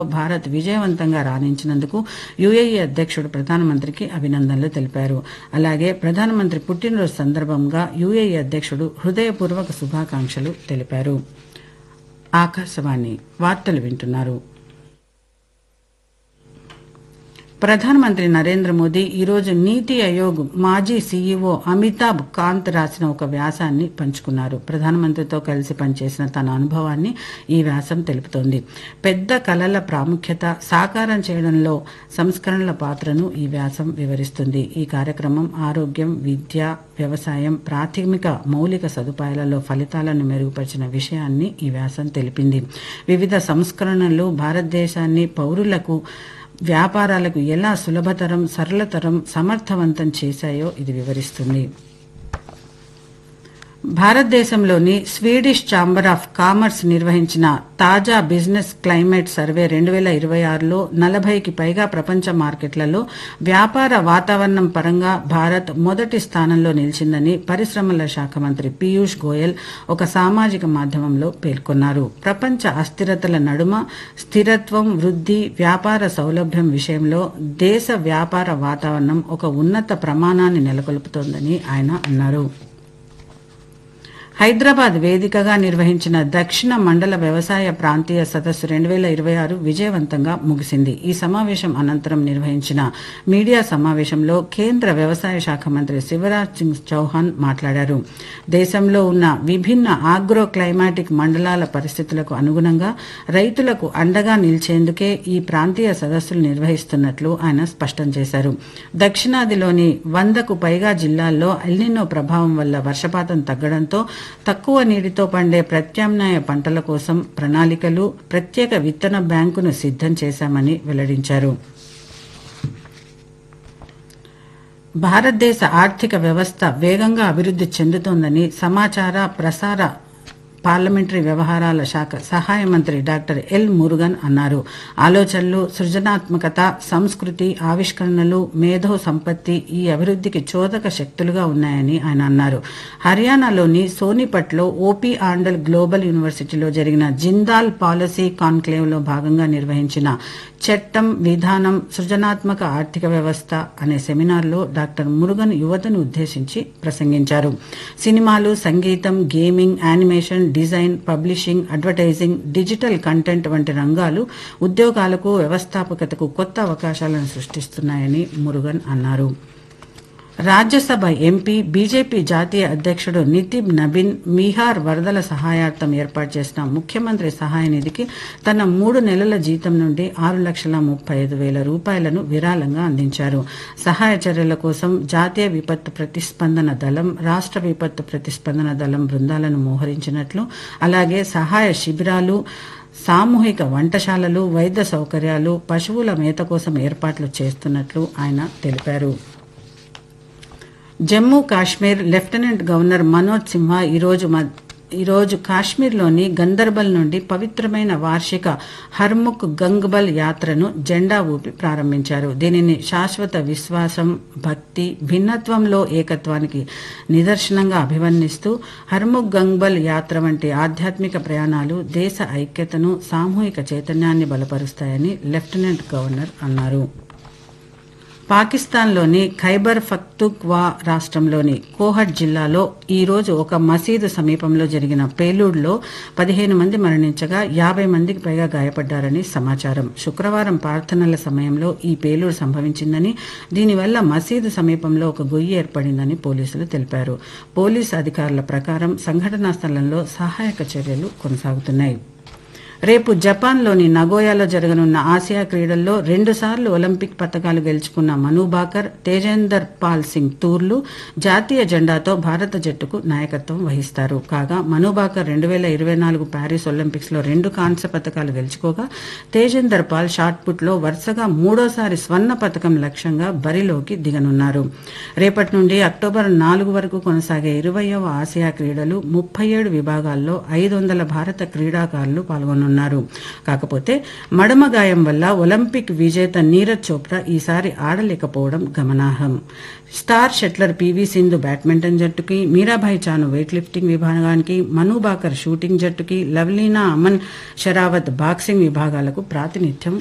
భారత్ విజయవంతంగా రాణించినందుకు యుఏఈ అధ్యక్షుడు ప్రధానమంత్రికి అభినందనలు తెలిపారు అలాగే ప్రధానమంత్రి పుట్టినరోజు సందర్భంగా యుఏఈ అధ్యక్షుడు హృదయపూర్వక శుభాకాంక్షలు తెలిపారు ఆకాశవాణి వార్తలు వింటున్నారు ప్రధానమంత్రి నరేంద్ర మోదీ ఈరోజు నీతి ఆయోగ్ మాజీ సీఈఓ అమితాబ్ కాంత్ రాసిన ఒక వ్యాసాన్ని పంచుకున్నారు ప్రధానమంత్రితో కలిసి పనిచేసిన తన అనుభవాన్ని ఈ వ్యాసం తెలుపుతోంది పెద్ద కళల ప్రాముఖ్యత సాకారం చేయడంలో సంస్కరణల పాత్రను ఈ వ్యాసం వివరిస్తుంది ఈ కార్యక్రమం ఆరోగ్యం విద్య వ్యవసాయం ప్రాథమిక మౌలిక సదుపాయాలలో ఫలితాలను మెరుగుపరిచిన విషయాన్ని ఈ వ్యాసం తెలిపింది వివిధ సంస్కరణలు భారతదేశాన్ని పౌరులకు వ్యాపారాలకు ఎలా సులభతరం సరళతరం సమర్థవంతం చేశాయో ఇది వివరిస్తుంది భారతదేశంలోని స్వీడిష్ ఛాంబర్ ఆఫ్ కామర్స్ నిర్వహించిన తాజా బిజినెస్ క్లైమేట్ సర్వే రెండు వేల ఇరవై ఆరులో నలభైకి పైగా ప్రపంచ మార్కెట్లలో వ్యాపార వాతావరణం పరంగా భారత్ మొదటి స్థానంలో నిలిచిందని పరిశ్రమల శాఖ మంత్రి పీయూష్ గోయల్ ఒక సామాజిక మాధ్యమంలో పేర్కొన్నారు ప్రపంచ అస్థిరతల నడుమ స్థిరత్వం వృద్ధి వ్యాపార సౌలభ్యం విషయంలో దేశ వ్యాపార వాతావరణం ఒక ఉన్నత ప్రమాణాన్ని నెలకొల్పుతోందని ఆయన అన్నారు హైదరాబాద్ వేదికగా నిర్వహించిన దక్షిణ మండల వ్యవసాయ ప్రాంతీయ సదస్సు రెండు వేల ఇరవై ఆరు విజయవంతంగా ముగిసింది ఈ సమావేశం అనంతరం నిర్వహించిన మీడియా సమావేశంలో కేంద్ర వ్యవసాయ శాఖ మంత్రి శివరాజ్ సింగ్ చౌహాన్ మాట్లాడారు దేశంలో ఉన్న విభిన్న ఆగ్రో క్లైమాటిక్ మండలాల పరిస్థితులకు అనుగుణంగా రైతులకు అండగా నిలిచేందుకే ఈ ప్రాంతీయ సదస్సులు నిర్వహిస్తున్నట్లు ఆయన స్పష్టం చేశారు దక్షిణాదిలోని వందకు పైగా జిల్లాల్లో ఎల్నినో ప్రభావం వల్ల వర్షపాతం తగ్గడంతో తక్కువ నీటితో పండే ప్రత్యామ్నాయ పంటల కోసం ప్రణాళికలు ప్రత్యేక విత్తన బ్యాంకును సిద్ధం చేశామని వెల్లడించారు భారతదేశ ఆర్థిక వ్యవస్థ వేగంగా అభివృద్ధి చెందుతోందని సమాచార ప్రసార పార్లమెంటరీ వ్యవహారాల శాఖ సహాయ మంత్రి డాక్టర్ ఎల్ మురుగన్ అన్నారు ఆలోచనలు సృజనాత్మకత సంస్కృతి ఆవిష్కరణలు మేధో సంపత్తి ఈ అభివృద్ధికి చోదక శక్తులుగా ఉన్నాయని ఆయన అన్నారు హర్యానాలోని సోనిపట్లో ఓపీ ఆండల్ గ్లోబల్ యూనివర్సిటీలో జరిగిన జిందాల్ పాలసీ కాన్క్లేవ్లో భాగంగా నిర్వహించిన చట్టం విధానం సృజనాత్మక ఆర్థిక వ్యవస్థ అనే సెమినార్లో డాక్టర్ మురుగన్ యువతను ఉద్దేశించి ప్రసంగించారు సినిమాలు సంగీతం gaming animation design publishing advertising digital content వంటి రంగాలు ఉద్యోగాలకు వ్యవస్థాపకతకు కొత్త అవకాశాలను సృష్టిస్తున్నాయని మురుగన్ అన్నారు రాజ్యసభ ఎంపీ బీజేపీ జాతీయ అధ్యక్షుడు నితిన్ నబీన్ బీహార్ వరదల సహాయార్థం ఏర్పాటు చేసిన ముఖ్యమంత్రి సహాయ నిధికి తన మూడు నెలల జీతం నుండి ఆరు లక్షల ముప్పై ఐదు వేల రూపాయలను విరాళంగా అందించారు సహాయ చర్యల కోసం జాతీయ విపత్తు ప్రతిస్పందన దళం రాష్ట్ర విపత్తు ప్రతిస్పందన దళం బృందాలను మోహరించినట్లు అలాగే సహాయ శిబిరాలు సామూహిక వంటశాలలు వైద్య సౌకర్యాలు పశువుల మేత కోసం ఏర్పాట్లు చేస్తున్నట్లు ఆయన తెలిపారు జమ్మూ కాశ్మీర్ లెఫ్టినెంట్ గవర్నర్ మనోజ్ సిన్హా ఈరోజు ఈరోజు కాశ్మీర్లోని గందర్బల్ నుండి పవిత్రమైన వార్షిక హర్ముఖ్ గంగ్బల్ యాత్రను జెండా ఊపి ప్రారంభించారు దీనిని శాశ్వత విశ్వాసం భక్తి భిన్నత్వంలో ఏకత్వానికి నిదర్శనంగా అభివర్ణిస్తూ హర్ముఖ్ గంగ్బల్ యాత్ర వంటి ఆధ్యాత్మిక ప్రయాణాలు దేశ ఐక్యతను సామూహిక చైతన్యాన్ని బలపరుస్తాయని లెఫ్టినెంట్ గవర్నర్ అన్నారు పాకిస్తాన్లోని ఖైబర్ పఖ్తుంఖ్వా రాష్ట్రంలోని కోహట్ జిల్లాలో ఈ రోజు ఒక మసీదు సమీపంలో జరిగిన పేలుడులో పదిహేను మంది మరణించగా యాభై మందికి పైగా గాయపడ్డారని సమాచారం శుక్రవారం ప్రార్థనల సమయంలో ఈ పేలుడు సంభవించిందని దీనివల్ల మసీదు సమీపంలో ఒక గొయ్యి ఏర్పడిందని పోలీసులు తెలిపారు పోలీసు అధికారుల ప్రకారం సంఘటనా స్థలంలో సహాయక చర్యలు కొనసాగుతున్నాయి రేపు జపాన్లోని నగోయాలో జరగనున్న ఆసియా క్రీడల్లో రెండుసార్లు ఒలింపిక్ పతకాలు గెలుచుకున్న మనుబాకర్ తేజేందర్ పాల్ సింగ్ తూర్లు జాతీయ జెండాతో భారత జట్టుకు నాయకత్వం వహిస్తారు కాగా మనుబాకర్ రెండు వేల ఇరవై నాలుగు ప్యారిస్ ఒలింపిక్స్ లో రెండు కాంస్య పతకాలు గెలుచుకోగా తేజేందర్ పాల్ షాట్ పుట్ లో వరుసగా మూడోసారి స్వర్ణ పతకం లక్ష్యంగా బరిలోకి దిగనున్నారు రేపటి నుండి అక్టోబర్ నాలుగు వరకు కొనసాగే ఇరవయవ ఆసియా క్రీడలు ముప్పై ఏడు విభాగాల్లో ఐదు వందల భారత క్రీడాకారులు పాల్గొనున్నారు ఆడనున్నారు కాకపోతే మడమ గాయం వల్ల ఒలింపిక్ విజేత నీరజ్ చోప్రా ఈసారి ఆడలేకపోవడం గమనార్హం star shuttler PV Sindhu badminton జట్టుకి మీరాభాయ్ చాను వెయిట్ లిఫ్టింగ్ విభాగానికి మను బాకర్ షూటింగ్ జట్టుకి లవ్లీనా అమన్ షరావత్ బాక్సింగ్ విభాగాలకు ప్రాతినిధ్యం